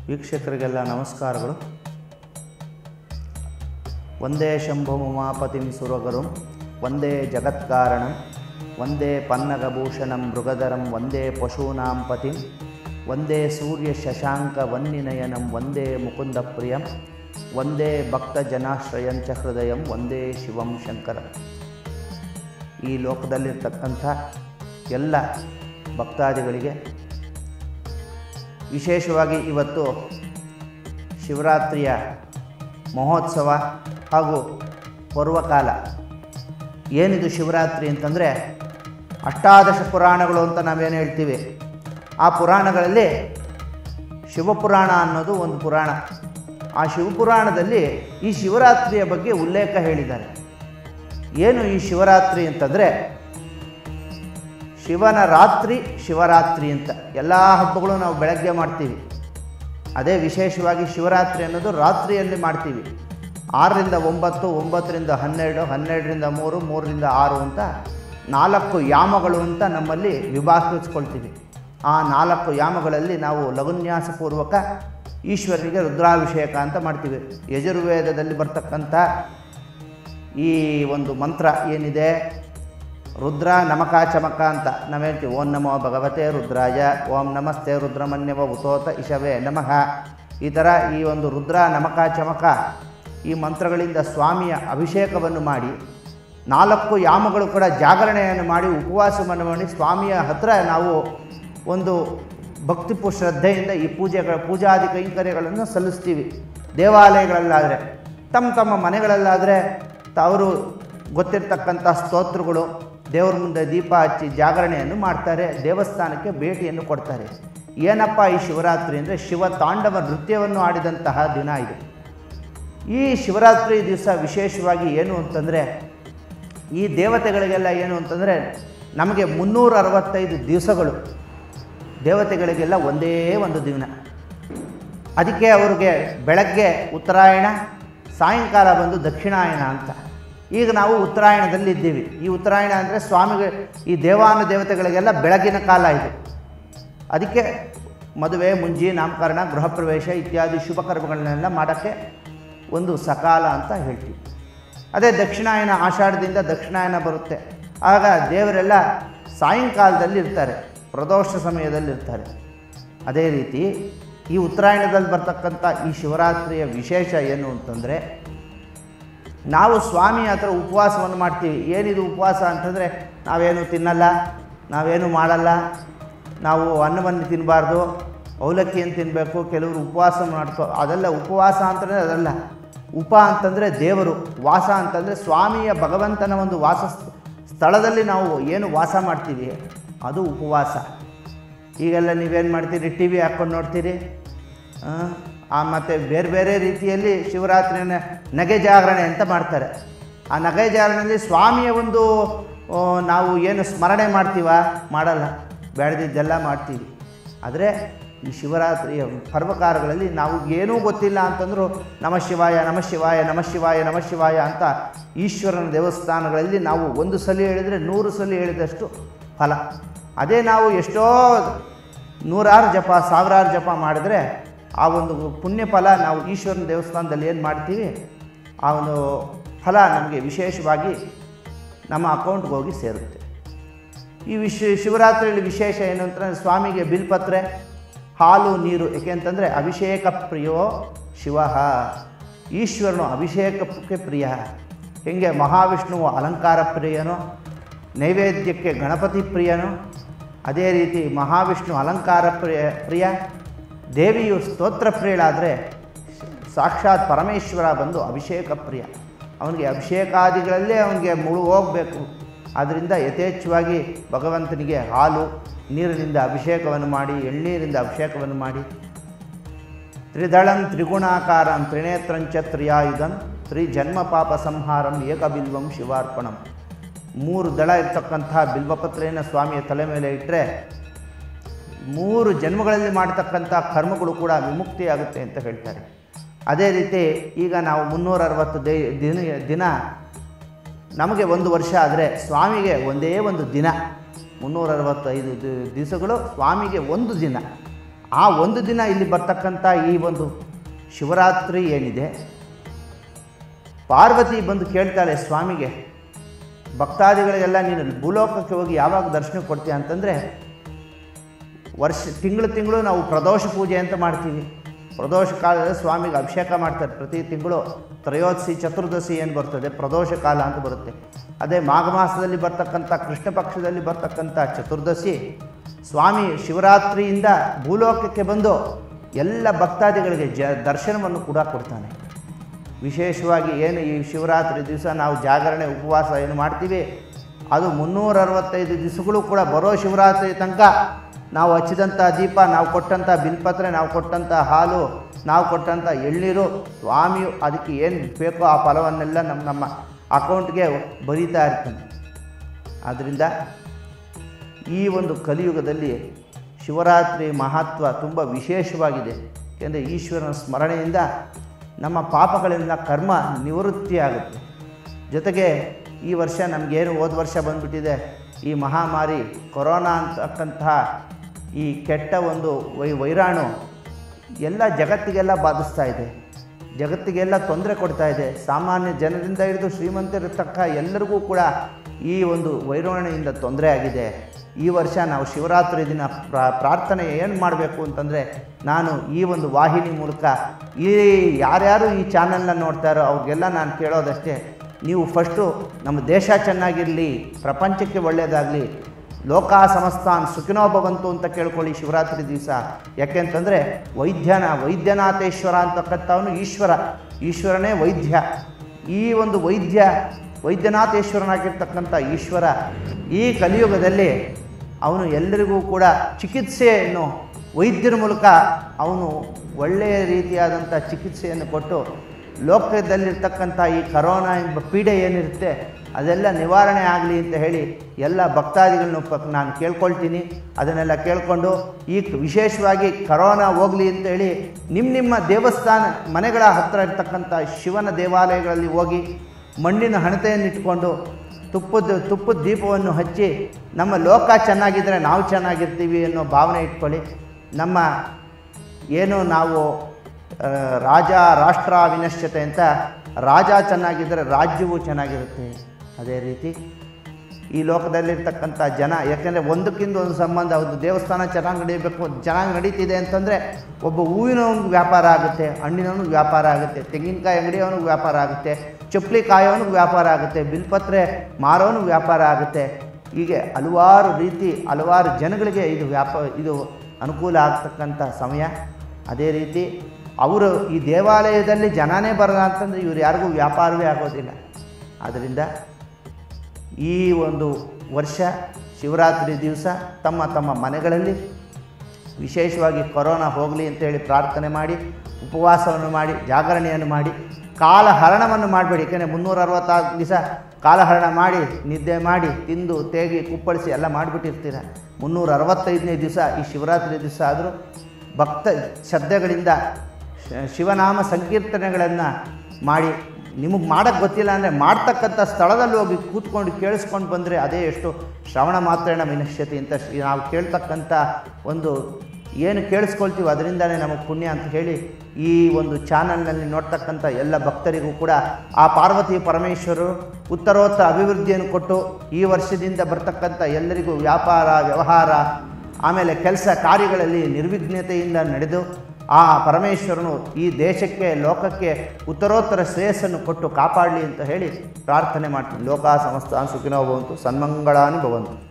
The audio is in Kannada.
ವೀಕ್ಷಕರಿಗೆಲ್ಲ ನಮಸ್ಕಾರಗಳು ಒಂದೇ ಶಂಭುಮುಮಾಪತಿಂ ಸುರಗರುಂ ಒಂದೇ ಜಗತ್ಕಾರಣಂ ಒಂದೇ ಪನ್ನಗಭೂಷಣಂ ಮೃಗಧರಂ ಒಂದೇ ಪಶೂನಾಂ ಪತಿಂ ಒಂದೇ ಸೂರ್ಯ ಶಶಾಂಕ ವನ್ನಿನಯನಂ ಒಂದೇ ಮುಕುಂದ ಪ್ರಿಯಂ ಒಂದೇ ಭಕ್ತ ಜನಾಶ್ರಯಂಚ ಹೃದಯಂ ಒಂದೇ ಶಿವಂ ಶಂಕರಂ ಈ ಲೋಕದಲ್ಲಿರ್ತಕ್ಕಂಥ ಎಲ್ಲ ಭಕ್ತಾದಿಗಳಿಗೆ ವಿಶೇಷವಾಗಿ ಇವತ್ತು ಶಿವರಾತ್ರಿಯ ಮಹೋತ್ಸವ ಹಾಗೂ ಪರ್ವಕಾಲ ಏನಿದು ಶಿವರಾತ್ರಿ ಅಂತಂದರೆ ಅಷ್ಟಾದಶ ಪುರಾಣಗಳು ಅಂತ ನಾವೇನು ಹೇಳ್ತೀವಿ ಆ ಪುರಾಣಗಳಲ್ಲಿ ಶಿವಪುರಾಣ ಅನ್ನೋದು ಒಂದು ಪುರಾಣ ಆ ಶಿವಪುರಾಣದಲ್ಲಿ ಈ ಶಿವರಾತ್ರಿಯ ಬಗ್ಗೆ ಉಲ್ಲೇಖ ಹೇಳಿದ್ದಾರೆ ಏನು ಈ ಶಿವರಾತ್ರಿ ಅಂತಂದರೆ ಶಿವನ ರಾತ್ರಿ ಶಿವರಾತ್ರಿ ಅಂತ ಎಲ್ಲ ಹಬ್ಬಗಳು ನಾವು ಬೆಳಗ್ಗೆ ಮಾಡ್ತೀವಿ ಅದೇ ವಿಶೇಷವಾಗಿ ಶಿವರಾತ್ರಿ ಅನ್ನೋದು ರಾತ್ರಿಯಲ್ಲಿ ಮಾಡ್ತೀವಿ ಆರರಿಂದ ಒಂಬತ್ತು ಒಂಬತ್ತರಿಂದ ಹನ್ನೆರಡು ಹನ್ನೆರಡರಿಂದ ಮೂರು ಮೂರರಿಂದ ಆರು ಅಂತ ನಾಲ್ಕು ಯಾಮಗಳು ಅಂತ ನಮ್ಮಲ್ಲಿ ವಿಭಾಗಿಸ್ಕೊಳ್ತೀವಿ ಆ ನಾಲ್ಕು ಯಾಮಗಳಲ್ಲಿ ನಾವು ಲಘುನ್ಯಾಸಪೂರ್ವಕ ಈಶ್ವರನಿಗೆ ರುದ್ರಾಭಿಷೇಕ ಅಂತ ಮಾಡ್ತೀವಿ ಯಜುರ್ವೇದದಲ್ಲಿ ಬರ್ತಕ್ಕಂಥ ಈ ಒಂದು ಮಂತ್ರ ಏನಿದೆ ರುದ್ರ ನಮಕ ಚಮಕ ಅಂತ ನಾವು ಹೇಳ್ತೀವಿ ಓಂ ನಮೋ ಭಗವತೆ ರುದ್ರಾಯ ಓಂ ನಮಸ್ತೆ ರುದ್ರಮನ್ಯವ ಉತೋತ ಇಶವೇ ನಮಃ ಈ ಥರ ಈ ಒಂದು ರುದ್ರ ನಮಕ ಚಮಕ ಈ ಮಂತ್ರಗಳಿಂದ ಸ್ವಾಮಿಯ ಅಭಿಷೇಕವನ್ನು ಮಾಡಿ ನಾಲ್ಕು ಯಾಮಗಳು ಕೂಡ ಜಾಗರಣೆಯನ್ನು ಮಾಡಿ ಉಪವಾಸವನ್ನು ಮಾಡಿ ಸ್ವಾಮಿಯ ಹತ್ರ ನಾವು ಒಂದು ಭಕ್ತಿಪು ಶ್ರದ್ಧೆಯಿಂದ ಈ ಪೂಜೆಗಳ ಪೂಜಾದಿ ಕೈಂಕರ್ಯಗಳನ್ನು ಸಲ್ಲಿಸ್ತೀವಿ ದೇವಾಲಯಗಳಲ್ಲಾದರೆ ತಮ್ಮ ತಮ್ಮ ಮನೆಗಳಲ್ಲಾದರೆ ಅವರು ಗೊತ್ತಿರ್ತಕ್ಕಂಥ ಸ್ತೋತ್ರಗಳು ದೇವ್ರ ಮುಂದೆ ದೀಪ ಹಚ್ಚಿ ಜಾಗರಣೆಯನ್ನು ಮಾಡ್ತಾರೆ ದೇವಸ್ಥಾನಕ್ಕೆ ಭೇಟಿಯನ್ನು ಕೊಡ್ತಾರೆ ಏನಪ್ಪ ಈ ಶಿವರಾತ್ರಿ ಅಂದರೆ ಶಿವ ತಾಂಡವ ನೃತ್ಯವನ್ನು ಆಡಿದಂತಹ ದಿನ ಇದು ಈ ಶಿವರಾತ್ರಿ ದಿವಸ ವಿಶೇಷವಾಗಿ ಏನು ಅಂತಂದರೆ ಈ ದೇವತೆಗಳಿಗೆಲ್ಲ ಏನು ಅಂತಂದರೆ ನಮಗೆ ಮುನ್ನೂರ ಅರವತ್ತೈದು ದಿವಸಗಳು ದೇವತೆಗಳಿಗೆಲ್ಲ ಒಂದೇ ಒಂದು ದಿನ ಅದಕ್ಕೆ ಅವ್ರಿಗೆ ಬೆಳಗ್ಗೆ ಉತ್ತರಾಯಣ ಸಾಯಂಕಾಲ ಬಂದು ದಕ್ಷಿಣಾಯನ ಅಂತ ಈಗ ನಾವು ಉತ್ತರಾಯಣದಲ್ಲಿ ಇದ್ದೀವಿ ಈ ಉತ್ತರಾಯಣ ಅಂದರೆ ಸ್ವಾಮಿಗೆ ಈ ದೇವಾನ ದೇವತೆಗಳಿಗೆಲ್ಲ ಬೆಳಗಿನ ಕಾಲ ಇದು ಅದಕ್ಕೆ ಮದುವೆ ಮುಂಜಿ ನಾಮಕರಣ ಗೃಹ ಪ್ರವೇಶ ಇತ್ಯಾದಿ ಶುಭ ಕರ್ಮಗಳನ್ನೆಲ್ಲ ಮಾಡೋಕ್ಕೆ ಒಂದು ಸಕಾಲ ಅಂತ ಹೇಳ್ತೀವಿ ಅದೇ ದಕ್ಷಿಣಾಯನ ಆಷಾಢದಿಂದ ದಕ್ಷಿಣಾಯನ ಬರುತ್ತೆ ಆಗ ದೇವರೆಲ್ಲ ಸಾಯಂಕಾಲದಲ್ಲಿ ಇರ್ತಾರೆ ಪ್ರದೋಷ ಸಮಯದಲ್ಲಿ ಇರ್ತಾರೆ ಅದೇ ರೀತಿ ಈ ಉತ್ತರಾಯಣದಲ್ಲಿ ಬರ್ತಕ್ಕಂಥ ಈ ಶಿವರಾತ್ರಿಯ ವಿಶೇಷ ಏನು ಅಂತಂದರೆ ನಾವು ಸ್ವಾಮಿ ಹತ್ರ ಉಪವಾಸವನ್ನು ಮಾಡ್ತೀವಿ ಏನಿದು ಉಪವಾಸ ಅಂತಂದರೆ ನಾವೇನು ತಿನ್ನಲ್ಲ ನಾವೇನು ಮಾಡಲ್ಲ ನಾವು ಅನ್ನವನ್ನು ತಿನ್ನಬಾರ್ದು ಅವಲಕ್ಕಿಯನ್ನು ತಿನ್ನಬೇಕು ಕೆಲವರು ಉಪವಾಸ ಮಾಡ್ಕೋ ಅದೆಲ್ಲ ಉಪವಾಸ ಅಂತಂದರೆ ಅದಲ್ಲ ಉಪ ಅಂತಂದರೆ ದೇವರು ವಾಸ ಅಂತಂದರೆ ಸ್ವಾಮಿಯ ಭಗವಂತನ ಒಂದು ವಾಸ ಸ್ಥಳದಲ್ಲಿ ನಾವು ಏನು ವಾಸ ಮಾಡ್ತೀವಿ ಅದು ಉಪವಾಸ ಈಗೆಲ್ಲ ನೀವೇನು ಮಾಡ್ತೀರಿ ಟಿ ವಿ ಹಾಕ್ಕೊಂಡು ನೋಡ್ತೀರಿ ಆ ಮತ್ತು ಬೇರೆ ಬೇರೆ ರೀತಿಯಲ್ಲಿ ಶಿವರಾತ್ರಿನ ನಗೆ ಜಾಗರಣೆ ಅಂತ ಮಾಡ್ತಾರೆ ಆ ನಗೆ ಜಾಗರಣೆಯಲ್ಲಿ ಸ್ವಾಮಿಯ ಒಂದು ಆ, ನಾವು ಏನು ಸ್ಮರಣೆ ಮಾಡ್ತೀವ ಮಾಡಲ್ಲ ಬೆಳೆದಿದ್ದೆಲ್ಲ ಮಾಡ್ತೀವಿ ಆದರೆ ಈ ಶಿವರಾತ್ರಿಯ ಪರ್ವಕಾರಗಳಲ್ಲಿ ನಾವು ಏನೂ ಗೊತ್ತಿಲ್ಲ ಅಂತಂದರೂ ನಮ ಶಿವಾಯ ನಮ ಶಿವಾಯ ನಮ ಶಿವಾಯ ನಮ ಶಿವಾಯ ಅಂತ ಈಶ್ವರನ ದೇವಸ್ಥಾನಗಳಲ್ಲಿ ನಾವು ಒಂದು ಸಲ ಹೇಳಿದರೆ ನೂರು ಸಲ ಹೇಳಿದಷ್ಟು ಫಲ ಅದೇ ನಾವು ಎಷ್ಟೋ ನೂರಾರು ಜಪ ಸಾವಿರಾರು ಜಪ ಮಾಡಿದ್ರೆ ಆ ಒಂದು ಪುಣ್ಯ ಫಲ ನಾವು ಈಶ್ವರನ ದೇವಸ್ಥಾನದಲ್ಲಿ ಏನು ಮಾಡ್ತೀವಿ ಆ ಒಂದು ಫಲ ನಮಗೆ ವಿಶೇಷವಾಗಿ ನಮ್ಮ ಅಕೌಂಟ್ಗೆ ಹೋಗಿ ಸೇರುತ್ತೆ ಈ ವಿಶ ಶಿವರಾತ್ರಿಯಲ್ಲಿ ವಿಶೇಷ ಏನು ಅಂತಂದರೆ ಸ್ವಾಮಿಗೆ ಬಿಲ್ಪತ್ರೆ ಹಾಲು ನೀರು ಏಕೆಂತಂದರೆ ಅಭಿಷೇಕ ಪ್ರಿಯೋ ಶಿವ ಈಶ್ವರನು ಅಭಿಷೇಕಕ್ಕೆ ಪ್ರಿಯ ಹೇಗೆ ಮಹಾವಿಷ್ಣುವು ಅಲಂಕಾರ ಪ್ರಿಯನೋ ನೈವೇದ್ಯಕ್ಕೆ ಗಣಪತಿ ಪ್ರಿಯನು ಅದೇ ರೀತಿ ಮಹಾವಿಷ್ಣು ಅಲಂಕಾರ ಪ್ರಿಯ ಪ್ರಿಯ ದೇವಿಯು ಸ್ತೋತ್ರ ಪ್ರಿಯಳಾದರೆ ಸಾಕ್ಷಾತ್ ಪರಮೇಶ್ವರ ಬಂದು ಅಭಿಷೇಕ ಪ್ರಿಯ ಅವನಿಗೆ ಅಭಿಷೇಕಾದಿಗಳಲ್ಲೇ ಅವನಿಗೆ ಮುಳು ಹೋಗಬೇಕು ಆದ್ದರಿಂದ ಯಥೇಚ್ಛವಾಗಿ ಭಗವಂತನಿಗೆ ಹಾಲು ನೀರಿನಿಂದ ಅಭಿಷೇಕವನ್ನು ಮಾಡಿ ಎಳ್ನೀರಿಂದ ಅಭಿಷೇಕವನ್ನು ಮಾಡಿ ತ್ರಿದಳಂ ತ್ರಿಗುಣಾಕಾರಂ ತ್ರಿನೇತ್ರಂಚ ತ್ರಿಯಾಯುಧಂ ತ್ರಿಜನ್ಮ ಪಾಪ ಸಂಹಾರಂ ಏಕಬಿಲ್ವಂ ಶಿವಾರ್ಪಣಂ ಮೂರು ದಳ ಇರ್ತಕ್ಕಂತಹ ಬಿಲ್ವಪತ್ರೆಯನ್ನು ಸ್ವಾಮಿಯ ತಲೆ ಮೇಲೆ ಇಟ್ಟರೆ ಮೂರು ಜನ್ಮಗಳಲ್ಲಿ ಮಾಡತಕ್ಕಂಥ ಕರ್ಮಗಳು ಕೂಡ ವಿಮುಕ್ತಿಯಾಗುತ್ತೆ ಅಂತ ಹೇಳ್ತಾರೆ ಅದೇ ರೀತಿ ಈಗ ನಾವು ಮುನ್ನೂರ ಅರವತ್ತು ದೇ ದಿನ ದಿನ ನಮಗೆ ಒಂದು ವರ್ಷ ಆದರೆ ಸ್ವಾಮಿಗೆ ಒಂದೇ ಒಂದು ದಿನ ಮುನ್ನೂರ ಅರವತ್ತೈದು ದಿ- ದಿವಸಗಳು ಸ್ವಾಮಿಗೆ ಒಂದು ದಿನ ಆ ಒಂದು ದಿನ ಇಲ್ಲಿ ಬರ್ತಕ್ಕಂಥ ಈ ಒಂದು ಶಿವರಾತ್ರಿ ಏನಿದೆ ಪಾರ್ವತಿ ಬಂದು ಕೇಳ್ತಾಳೆ ಸ್ವಾಮಿಗೆ ಭಕ್ತಾದಿಗಳಿಗೆಲ್ಲ ನೀನು ಭೂಲೋಕಕ್ಕೆ ಹೋಗಿ ಯಾವಾಗ ದರ್ಶನ ಕೊಡ್ತೀಯ ಅಂತಂದರೆ ವರ್ಷ ತಿಂಗಳು ತಿಂಗಳು ನಾವು ಪ್ರದೋಷ ಪೂಜೆ ಅಂತ ಮಾಡ್ತೀವಿ ಪ್ರದೋಷ ಕಾಲದಲ್ಲಿ ಸ್ವಾಮಿಗೆ ಅಭಿಷೇಕ ಮಾಡ್ತಾರೆ ಪ್ರತಿ ತಿಂಗಳು ತ್ರಯೋದಶಿ ಚತುರ್ದಶಿ ಏನು ಬರ್ತದೆ ಪ್ರದೋಷ ಕಾಲ ಅಂತ ಬರುತ್ತೆ ಅದೇ ಮಾಘ ಮಾಸದಲ್ಲಿ ಬರ್ತಕ್ಕಂಥ ಕೃಷ್ಣ ಪಕ್ಷದಲ್ಲಿ ಬರ್ತಕ್ಕಂಥ ಚತುರ್ದಶಿ ಸ್ವಾಮಿ ಶಿವರಾತ್ರಿಯಿಂದ ಭೂಲೋಕಕ್ಕೆ ಬಂದು ಎಲ್ಲ ಭಕ್ತಾದಿಗಳಿಗೆ ಜ ದರ್ಶನವನ್ನು ಕೂಡ ಕೊಡ್ತಾನೆ ವಿಶೇಷವಾಗಿ ಏನು ಈ ಶಿವರಾತ್ರಿ ದಿವಸ ನಾವು ಜಾಗರಣೆ ಉಪವಾಸ ಏನು ಮಾಡ್ತೀವಿ ಅದು ಮುನ್ನೂರ ಅರವತ್ತೈದು ದಿವಸಗಳು ಕೂಡ ಬರೋ ಶಿವರಾತ್ರಿ ತನಕ ನಾವು ಹಚ್ಚಿದಂಥ ದೀಪ ನಾವು ಕೊಟ್ಟಂಥ ಬಿಲ್ಪತ್ರೆ ನಾವು ಕೊಟ್ಟಂಥ ಹಾಲು ನಾವು ಕೊಟ್ಟಂಥ ಎಳ್ನೀರು ಸ್ವಾಮಿಯು ಅದಕ್ಕೆ ಏನು ಬೇಕೋ ಆ ಫಲವನ್ನೆಲ್ಲ ನಮ್ಮ ನಮ್ಮ ಅಕೌಂಟ್ಗೆ ಬರೀತಾ ಇರ್ತಾನೆ ಆದ್ದರಿಂದ ಈ ಒಂದು ಕಲಿಯುಗದಲ್ಲಿ ಶಿವರಾತ್ರಿ ಮಹತ್ವ ತುಂಬ ವಿಶೇಷವಾಗಿದೆ ಏಕೆಂದರೆ ಈಶ್ವರನ ಸ್ಮರಣೆಯಿಂದ ನಮ್ಮ ಪಾಪಗಳಿಂದ ಕರ್ಮ ನಿವೃತ್ತಿ ಆಗುತ್ತೆ ಜೊತೆಗೆ ಈ ವರ್ಷ ನಮಗೇನು ಹೋದ ವರ್ಷ ಬಂದ್ಬಿಟ್ಟಿದೆ ಈ ಮಹಾಮಾರಿ ಕೊರೋನಾ ಅಂತಕ್ಕಂತಹ ಈ ಕೆಟ್ಟ ಒಂದು ವೈ ವೈರಾಣು ಎಲ್ಲ ಜಗತ್ತಿಗೆಲ್ಲ ಬಾಧಿಸ್ತಾ ಇದೆ ಜಗತ್ತಿಗೆಲ್ಲ ತೊಂದರೆ ಕೊಡ್ತಾ ಇದೆ ಸಾಮಾನ್ಯ ಜನರಿಂದ ಹಿಡಿದು ಶ್ರೀಮಂತರಿರ್ತಕ್ಕ ಎಲ್ಲರಿಗೂ ಕೂಡ ಈ ಒಂದು ವೈರಾಣೆಯಿಂದ ತೊಂದರೆ ಆಗಿದೆ ಈ ವರ್ಷ ನಾವು ಶಿವರಾತ್ರಿ ದಿನ ಪ್ರಾ ಪ್ರಾರ್ಥನೆ ಏನು ಮಾಡಬೇಕು ಅಂತಂದರೆ ನಾನು ಈ ಒಂದು ವಾಹಿನಿ ಮೂಲಕ ಈ ಯಾರ್ಯಾರು ಈ ಚಾನಲ್ನ ನೋಡ್ತಾರೋ ಅವ್ರಿಗೆಲ್ಲ ನಾನು ಕೇಳೋದಷ್ಟೇ ನೀವು ಫಸ್ಟು ನಮ್ಮ ದೇಶ ಚೆನ್ನಾಗಿರಲಿ ಪ್ರಪಂಚಕ್ಕೆ ಒಳ್ಳೆಯದಾಗಲಿ ಲೋಕ ಸಮಸ್ತಾನ್ ಸುಖಿನೋ ಭವಂತು ಅಂತ ಕೇಳ್ಕೊಳ್ಳಿ ಶಿವರಾತ್ರಿ ದಿವಸ ಯಾಕೆಂತಂದರೆ ವೈದ್ಯನ ವೈದ್ಯನಾಥೇಶ್ವರ ಅಂತಕ್ಕಂಥವನು ಈಶ್ವರ ಈಶ್ವರನೇ ವೈದ್ಯ ಈ ಒಂದು ವೈದ್ಯ ವೈದ್ಯನಾಥೇಶ್ವರನಾಗಿರ್ತಕ್ಕಂಥ ಈಶ್ವರ ಈ ಕಲಿಯುಗದಲ್ಲಿ ಅವನು ಎಲ್ಲರಿಗೂ ಕೂಡ ಚಿಕಿತ್ಸೆಯನ್ನು ವೈದ್ಯರ ಮೂಲಕ ಅವನು ಒಳ್ಳೆಯ ರೀತಿಯಾದಂಥ ಚಿಕಿತ್ಸೆಯನ್ನು ಕೊಟ್ಟು ಲೋಕದಲ್ಲಿರ್ತಕ್ಕಂಥ ಈ ಕರೋನಾ ಎಂಬ ಪೀಡೆ ಏನಿರುತ್ತೆ ಅದೆಲ್ಲ ನಿವಾರಣೆ ಆಗಲಿ ಅಂತ ಹೇಳಿ ಎಲ್ಲ ಭಕ್ತಾದಿಗಳನ್ನ ಪ ನಾನು ಕೇಳ್ಕೊಳ್ತೀನಿ ಅದನ್ನೆಲ್ಲ ಕೇಳಿಕೊಂಡು ಈ ವಿಶೇಷವಾಗಿ ಕರೋನಾ ಹೋಗಲಿ ಅಂತೇಳಿ ನಿಮ್ಮ ನಿಮ್ಮ ದೇವಸ್ಥಾನ ಮನೆಗಳ ಹತ್ತಿರ ಇರ್ತಕ್ಕಂಥ ಶಿವನ ದೇವಾಲಯಗಳಲ್ಲಿ ಹೋಗಿ ಮಣ್ಣಿನ ಹಣತೆಯನ್ನು ಇಟ್ಕೊಂಡು ತುಪ್ಪದ ತುಪ್ಪದ ದೀಪವನ್ನು ಹಚ್ಚಿ ನಮ್ಮ ಲೋಕ ಚೆನ್ನಾಗಿದ್ದರೆ ನಾವು ಚೆನ್ನಾಗಿರ್ತೀವಿ ಅನ್ನೋ ಭಾವನೆ ಇಟ್ಕೊಳ್ಳಿ ನಮ್ಮ ಏನು ನಾವು ಆ, ರಾಜ ರಾಷ್ಟ್ರ ವಿನಶ್ಯತೆ ಅಂತ ರಾಜ ಚೆನ್ನಾಗಿದ್ದರೆ ರಾಜ್ಯವು ಚೆನ್ನಾಗಿರುತ್ತೆ ಅದೇ ರೀತಿ ಈ ಲೋಕದಲ್ಲಿರ್ತಕ್ಕಂಥ ಜನ ಯಾಕೆಂದರೆ ಒಂದಕ್ಕಿಂತ ಒಂದು ಸಂಬಂಧ ಒಂದು ದೇವಸ್ಥಾನ ಚೆನ್ನಾಗಿ ನಡೀಬೇಕು ಚೆನ್ನಾಗಿ ನಡೀತಿದೆ ಅಂತಂದರೆ ಒಬ್ಬ ಹೂವಿನವನಿಗೆ ವ್ಯಾಪಾರ ಆಗುತ್ತೆ ಹಣ್ಣಿನವನಿಗೆ ವ್ಯಾಪಾರ ಆಗುತ್ತೆ ತೆಂಗಿನಕಾಯಿ ಅಂಗಡಿಯವನಿಗೆ ವ್ಯಾಪಾರ ಆಗುತ್ತೆ ಚಪ್ಪಲಿ ಕಾಯೋನಿಗೆ ವ್ಯಾಪಾರ ಆಗುತ್ತೆ ಬಿಲ್ಪತ್ರೆ ಮಾರೋನಿಗೆ ವ್ಯಾಪಾರ ಆಗುತ್ತೆ ಹೀಗೆ ಹಲವಾರು ರೀತಿ ಹಲವಾರು ಜನಗಳಿಗೆ ಇದು ವ್ಯಾಪ ಇದು ಅನುಕೂಲ ಆಗ್ತಕ್ಕಂಥ ಸಮಯ ಅದೇ ರೀತಿ ಅವರು ಈ ದೇವಾಲಯದಲ್ಲಿ ಜನನೇ ಬರಲ್ಲ ಅಂತಂದರೆ ಇವ್ರು ಯಾರಿಗೂ ವ್ಯಾಪಾರವೇ ಆಗೋದಿಲ್ಲ ಆದ್ದರಿಂದ ಈ ಒಂದು ವರ್ಷ ಶಿವರಾತ್ರಿ ದಿವಸ ತಮ್ಮ ತಮ್ಮ ಮನೆಗಳಲ್ಲಿ ವಿಶೇಷವಾಗಿ ಕೊರೋನಾ ಹೋಗಲಿ ಅಂತೇಳಿ ಪ್ರಾರ್ಥನೆ ಮಾಡಿ ಉಪವಾಸವನ್ನು ಮಾಡಿ ಜಾಗರಣೆಯನ್ನು ಮಾಡಿ ಕಾಲಹರಣವನ್ನು ಮಾಡಬೇಡಿ ಯಾಕೆಂದರೆ ಮುನ್ನೂರ ಅರವತ್ತಾರು ದಿವಸ ಕಾಲಹರಣ ಮಾಡಿ ನಿದ್ದೆ ಮಾಡಿ ತಿಂದು ತೇಗಿ ಕುಪ್ಪಳಿಸಿ ಎಲ್ಲ ಮಾಡಿಬಿಟ್ಟಿರ್ತೀರ ಮುನ್ನೂರ ಅರವತ್ತೈದನೇ ದಿವಸ ಈ ಶಿವರಾತ್ರಿ ದಿವಸ ಆದರೂ ಭಕ್ತ ಶ್ರದ್ಧೆಗಳಿಂದ ಶ- ಶಿವನಾಮ ಸಂಕೀರ್ತನೆಗಳನ್ನು ಮಾಡಿ ನಿಮಗೆ ಮಾಡೋಕ್ಕೆ ಗೊತ್ತಿಲ್ಲ ಅಂದರೆ ಮಾಡ್ತಕ್ಕಂಥ ಸ್ಥಳದಲ್ಲಿ ಹೋಗಿ ಕೂತ್ಕೊಂಡು ಕೇಳಿಸ್ಕೊಂಡು ಬಂದರೆ ಅದೇ ಎಷ್ಟು ಶ್ರವಣ ಮಾತ್ರೇಣ ವಿನಶ್ಯತಿ ಅಂತ ಶ್ರೀ- ನಾವು ಕೇಳ್ತಕ್ಕಂಥ ಒಂದು ಏನು ಕೇಳಿಸ್ಕೊಳ್ತೀವೋ ಅದರಿಂದನೇ ನಮಗೆ ಪುಣ್ಯ ಅಂತ ಹೇಳಿ ಈ ಒಂದು ಚಾನಲ್ನಲ್ಲಿ ನೋಡ್ತಕ್ಕಂಥ ಎಲ್ಲ ಭಕ್ತರಿಗೂ ಕೂಡ ಆ ಪಾರ್ವತಿ ಪರಮೇಶ್ವರರು ಉತ್ತರೋತ್ತರ ಅಭಿವೃದ್ಧಿಯನ್ನು ಕೊಟ್ಟು ಈ ವರ್ಷದಿಂದ ಬರ್ತಕ್ಕಂಥ ಎಲ್ಲರಿಗೂ ವ್ಯಾಪಾರ ವ್ಯವಹಾರ ಆಮೇಲೆ ಕೆಲಸ ಕಾರ್ಯಗಳಲ್ಲಿ ನಿರ್ವಿಘ್ನತೆಯಿಂದ ನಡೆದು ಆ ಪರಮೇಶ್ವರನು ಈ ದೇಶಕ್ಕೆ ಲೋಕಕ್ಕೆ ಉತ್ತರೋತ್ತರ ಶ್ರೇಯಸ್ಸನ್ನು ಕೊಟ್ಟು ಕಾಪಾಡಲಿ ಅಂತ ಹೇಳಿ ಪ್ರಾರ್ಥನೆ ಮಾಡ್ತೀನಿ ಲೋಕ ಸಮಸ್ತ ಸುಖಿನೋ ಭವಂತು ಸನ್ಮಂಗಳಾನಿ ಭವಂತು